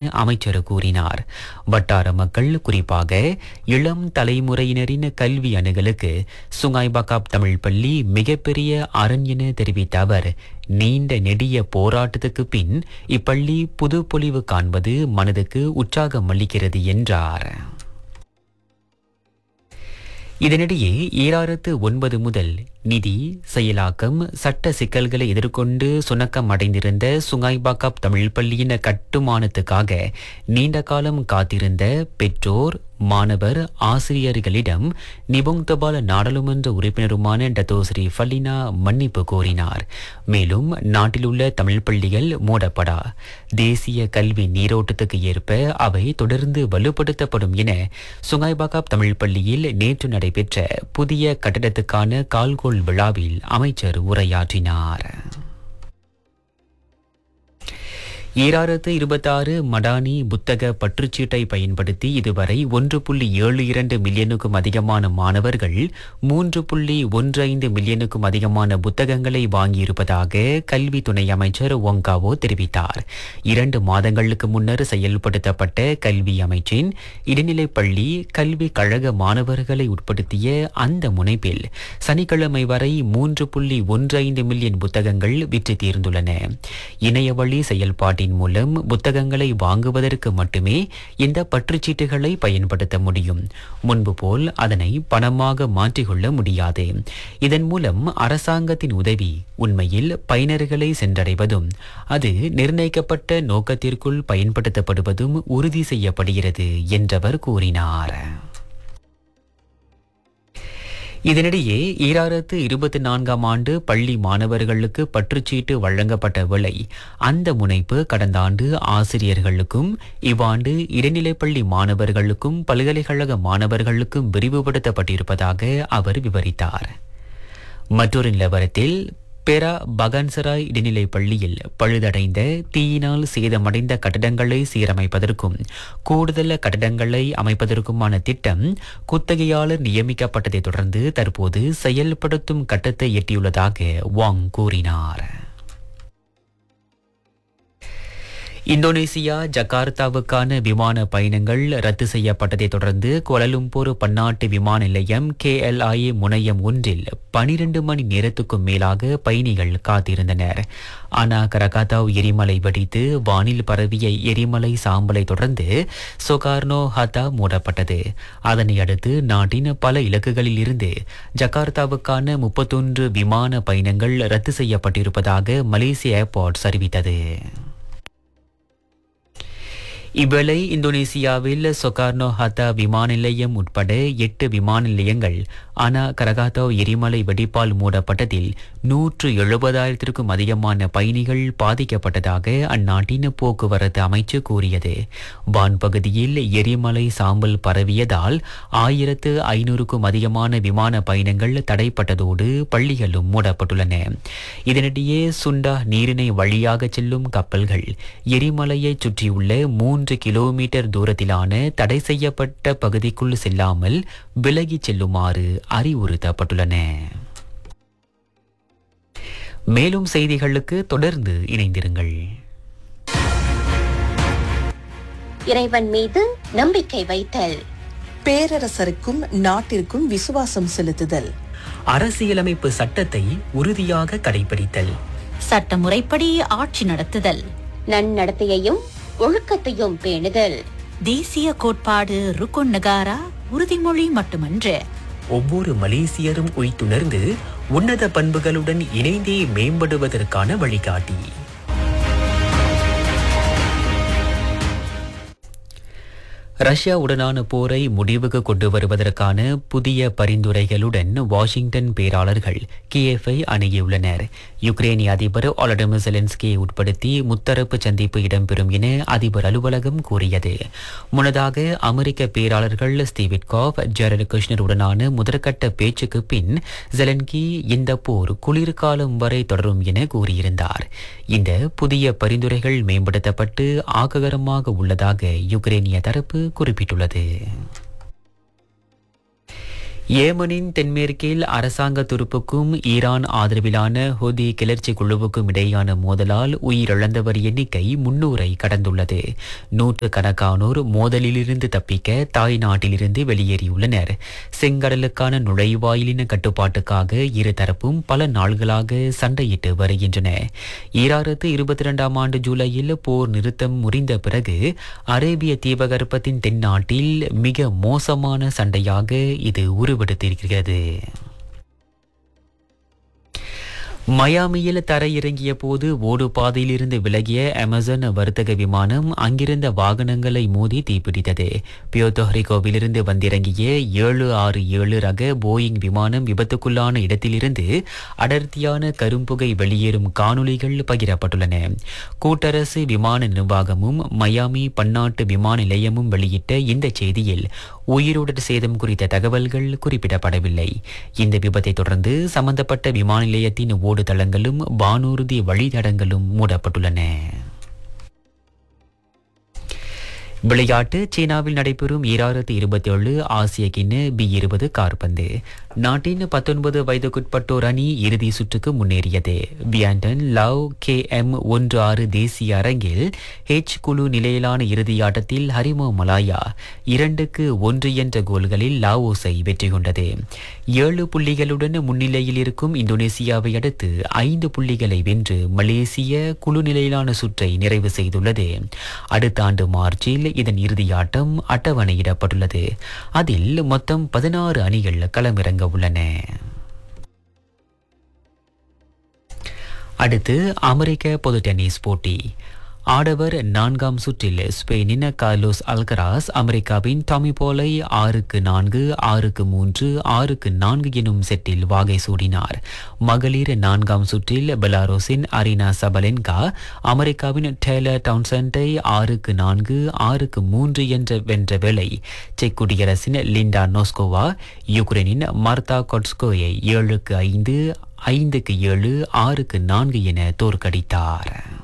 அமைச்சர் கூறினார் வட்டார மக்கள் குறிப்பாக இளம் தலைமுறையினரின் கல்வி அணுகலுக்கு சுங்காய் பகாப் தமிழ் பள்ளி மிகப்பெரிய அரண் என தெரிவித்த அவர் நீண்ட நெடிய போராட்டத்துக்கு பின் இப்பள்ளி புதுப்பொலிவு காண்பது மனதுக்கு உற்சாகம் அளிக்கிறது என்றார் இதனிடையே ஈராயிரத்து ஒன்பது முதல் நிதி செயலாக்கம் சட்ட சிக்கல்களை எதிர்கொண்டு சுணக்கம் அடைந்திருந்த சுங்காய்பாக்காப் தமிழ் பள்ளியின் கட்டுமானத்துக்காக நீண்ட காலம் காத்திருந்த பெற்றோர் மாணவர் ஆசிரியர்களிடம் நிபுங் தபால் நாடாளுமன்ற உறுப்பினருமான டத்தோஸ்ரீ ஃபல்லினா மன்னிப்பு கோரினார் மேலும் நாட்டிலுள்ள தமிழ் பள்ளிகள் மூடப்படா தேசிய கல்வி நீரோட்டத்துக்கு ஏற்ப அவை தொடர்ந்து வலுப்படுத்தப்படும் என சுங்காய்பாகாப் தமிழ் பள்ளியில் நேற்று நடைபெற்ற புதிய கட்டடத்துக்கான கால்கோள் விழாவில் அமைச்சர் உரையாற்றினார் ஈராயிரத்து இருபத்தாறு மடானி புத்தக பற்றுச்சீட்டை பயன்படுத்தி இதுவரை ஒன்று புள்ளி ஏழு இரண்டு மில்லியனுக்கும் அதிகமான மாணவர்கள் மூன்று புள்ளி ஒன்று ஐந்து மில்லியனுக்கும் அதிகமான புத்தகங்களை வாங்கியிருப்பதாக கல்வி துணை அமைச்சர் ஒங்காவோ தெரிவித்தார் இரண்டு மாதங்களுக்கு முன்னர் செயல்படுத்தப்பட்ட கல்வி அமைச்சின் இடைநிலைப் பள்ளி கல்வி கழக மாணவர்களை உட்படுத்திய அந்த முனைப்பில் சனிக்கிழமை வரை மூன்று புள்ளி ஒன்று ஐந்து மில்லியன் புத்தகங்கள் விற்று தீர்ந்துள்ளன இணையவழி செயல்பாட்டின் மூலம் புத்தகங்களை வாங்குவதற்கு மட்டுமே இந்த பற்றுச்சீட்டுகளை பயன்படுத்த முடியும் முன்பு போல் அதனை பணமாக மாற்றிக்கொள்ள முடியாது இதன் மூலம் அரசாங்கத்தின் உதவி உண்மையில் பயனர்களை சென்றடைவதும் அது நிர்ணயிக்கப்பட்ட நோக்கத்திற்குள் பயன்படுத்தப்படுவதும் உறுதி செய்யப்படுகிறது என்றவர் கூறினார் இதனிடையே ஈராயிரத்து இருபத்தி நான்காம் ஆண்டு பள்ளி மாணவர்களுக்கு பற்றுச்சீட்டு வழங்கப்பட்ட விலை அந்த முனைப்பு கடந்த ஆண்டு ஆசிரியர்களுக்கும் இவ்வாண்டு இடைநிலைப்பள்ளி மாணவர்களுக்கும் பல்கலைக்கழக மாணவர்களுக்கும் விரிவுபடுத்தப்பட்டிருப்பதாக அவர் விவரித்தார் மற்றொரு நிலவரத்தில் பெரா பகன்சராய் இடைநிலைப் பள்ளியில் பழுதடைந்த தீயினால் சேதமடைந்த கட்டடங்களை சீரமைப்பதற்கும் கூடுதல் கட்டடங்களை அமைப்பதற்குமான திட்டம் குத்தகையாளர் நியமிக்கப்பட்டதைத் தொடர்ந்து தற்போது செயல்படுத்தும் கட்டத்தை எட்டியுள்ளதாக வாங் கூறினார் இந்தோனேசியா ஜகார்த்தாவுக்கான விமான பயணங்கள் ரத்து செய்யப்பட்டதைத் தொடர்ந்து கோலலும்பூர் பன்னாட்டு விமான நிலையம் கேஎல்ஐ முனையம் ஒன்றில் பனிரெண்டு மணி நேரத்துக்கும் மேலாக பயணிகள் காத்திருந்தனர் ஆனா கரகாத்தாவ் எரிமலை வெடித்து வானில் பரவிய எரிமலை சாம்பலை தொடர்ந்து சொகார்னோ ஹதா மூடப்பட்டது அதனை அடுத்து நாட்டின் பல இலக்குகளில் இருந்து ஜகார்த்தாவுக்கான முப்பத்தொன்று விமான பயணங்கள் ரத்து செய்யப்பட்டிருப்பதாக மலேசிய ஏர்போர்ட்ஸ் அறிவித்தது இவ்வேளை இந்தோனேசியாவில் சொகார்னோ ஹத்தா விமான நிலையம் உட்பட எட்டு விமான நிலையங்கள் ஆனா கரகாத்தோ எரிமலை வெடிப்பால் மூடப்பட்டதில் நூற்று எழுபதாயிரத்திற்கும் அதிகமான பயணிகள் பாதிக்கப்பட்டதாக அந்நாட்டின் போக்குவரத்து அமைச்சு கூறியது வான் பகுதியில் எரிமலை சாம்பல் பரவியதால் ஆயிரத்து ஐநூறுக்கும் அதிகமான விமான பயணங்கள் தடைப்பட்டதோடு பள்ளிகளும் மூடப்பட்டுள்ளன இதனிடையே சுண்டா நீரிணை வழியாக செல்லும் கப்பல்கள் எரிமலையைச் சுற்றியுள்ள மூன்று கிலோமீட்டர் தூரத்திலான தடை செய்யப்பட்ட பகுதிக்குள் செல்லாமல் விலகிச் செல்லுமாறு அறிவுறுத்தப்பட்டுள்ளன மேலும் செய்திகளுக்கு தொடர்ந்து இணைந்திருங்கள் இறைவன் மீது நம்பிக்கை வைத்தல் பேரரசருக்கும் நாட்டிற்கும் விசுவாசம் செலுத்துதல் அரசியலமைப்பு சட்டத்தை உறுதியாக கடைபிடித்தல் சட்டமுறைப்படி ஆட்சி நடத்துதல் நன்னடத்தையையும் ஒழுக்கத்தையும் பேணுதல் தேசிய கோட்பாடு ருக்குன் நகாரா உறுதிமொழி மட்டுமன்று ஒவ்வொரு மலேசியரும் உய்த்துணர்ந்து உன்னத பண்புகளுடன் இணைந்தே மேம்படுவதற்கான வழிகாட்டி ரஷ்யாவுடனான போரை முடிவுக்கு கொண்டு வருவதற்கான புதிய பரிந்துரைகளுடன் வாஷிங்டன் பேராளர்கள் கியேஃபை அணுகியுள்ளனர் யுக்ரேனிய அதிபர் ஒலடமிர் செலன்ஸ்கியை உட்படுத்தி முத்தரப்பு சந்திப்பு இடம்பெறும் என அதிபர் அலுவலகம் கூறியது முன்னதாக அமெரிக்க பேராளர்கள் ஸ்டீவிட்காப் ஜெரட் கிருஷ்ணர் உடனான முதற்கட்ட பேச்சுக்கு பின் ஜெலன்கி இந்த போர் குளிர்காலம் வரை தொடரும் என கூறியிருந்தார் இந்த புதிய பரிந்துரைகள் மேம்படுத்தப்பட்டு ஆக்ககரமாக உள்ளதாக யுக்ரேனிய தரப்பு குறிப்பிட்டுள்ளது ஏமனின் தென்மேற்கில் அரசாங்க துருப்புக்கும் ஈரான் ஆதரவிலான ஹூதி கிளர்ச்சி குழுவுக்கும் இடையான மோதலால் உயிரிழந்தவர் எண்ணிக்கை முன்னூரை கடந்துள்ளது நூற்றுக்கணக்கானோர் மோதலிலிருந்து தப்பிக்க தாய் நாட்டிலிருந்து வெளியேறியுள்ளனர் செங்கடலுக்கான நுழைவாயிலின கட்டுப்பாட்டுக்காக இருதரப்பும் பல நாள்களாக சண்டையிட்டு வருகின்றன ஈராயிரத்து இருபத்தி இரண்டாம் ஆண்டு ஜூலையில் போர் நிறுத்தம் முறிந்த பிறகு அரேபிய தீபகற்பத்தின் தென்னாட்டில் மிக மோசமான சண்டையாக இது உருவெடுத்திருக்கிறது மயாமியில் தரையிறங்கிய போது ஓடுபாதையிலிருந்து விலகிய அமேசான் வர்த்தக விமானம் அங்கிருந்த வாகனங்களை மோதி தீப்பிடித்தது பியோதோஹரிகோவிலிருந்து வந்திறங்கிய ஏழு ஆறு ஏழு ரக போயிங் விமானம் விபத்துக்குள்ளான இடத்திலிருந்து அடர்த்தியான கரும்புகை வெளியேறும் காணொளிகள் பகிரப்பட்டுள்ளன கூட்டரசு விமான நிர்வாகமும் மயாமி பன்னாட்டு விமான நிலையமும் வெளியிட்ட இந்த செய்தியில் உயிரோடு சேதம் குறித்த தகவல்கள் குறிப்பிடப்படவில்லை இந்த விபத்தை தொடர்ந்து சம்பந்தப்பட்ட விமான நிலையத்தின் ஓடுதளங்களும் வானூர்தி வழித்தடங்களும் மூடப்பட்டுள்ளன விளையாட்டு சீனாவில் நடைபெறும் ஈராயிரத்தி இருபத்தி ஏழு ஆசிய கிண்ண பி இருபது கார்பந்து நாட்டின் பத்தொன்பது வயதுக்குட்பட்டோர் அணி இறுதி சுற்றுக்கு முன்னேறியது வியாண்டன் லவ் கே எம் ஒன்று ஆறு தேசிய அரங்கில் ஹெச் குழு நிலையிலான இறுதி ஆட்டத்தில் ஹரிமோ மலாயா இரண்டுக்கு ஒன்று என்ற கோல்களில் லாவோஸை வெற்றி கொண்டது ஏழு புள்ளிகளுடன் முன்னிலையில் இருக்கும் இந்தோனேசியாவை அடுத்து ஐந்து புள்ளிகளை வென்று மலேசிய குழு நிலையிலான சுற்றை நிறைவு செய்துள்ளது அடுத்த ஆண்டு மார்ச்சில் இதன் இறுதியாட்டம் அட்டவணையிடப்பட்டுள்ளது அதில் மொத்தம் பதினாறு அணிகள் களமிறங்க உள்ளன அடுத்து அமெரிக்க பொது டென்னிஸ் போட்டி ஆடவர் நான்காம் சுற்றில் ஸ்பெயினின் கார்லோஸ் அல்கராஸ் அமெரிக்காவின் டாமி போலை ஆறுக்கு நான்கு ஆறுக்கு மூன்று ஆறுக்கு நான்கு எனும் செட்டில் வாகை சூடினார் மகளிர் நான்காம் சுற்றில் பெலாரோஸின் அரினா சபலென்கா அமெரிக்காவின் டேலர் டவுன்சண்டை ஆறுக்கு நான்கு ஆறுக்கு மூன்று என்ற வென்ற வேளை செக் குடியரசின் லிண்டா நோஸ்கோவா யுக்ரைனின் மார்த்தா கொட்ஸ்கோயை ஏழுக்கு ஐந்து ஐந்துக்கு ஏழு ஆறுக்கு நான்கு என தோற்கடித்தார்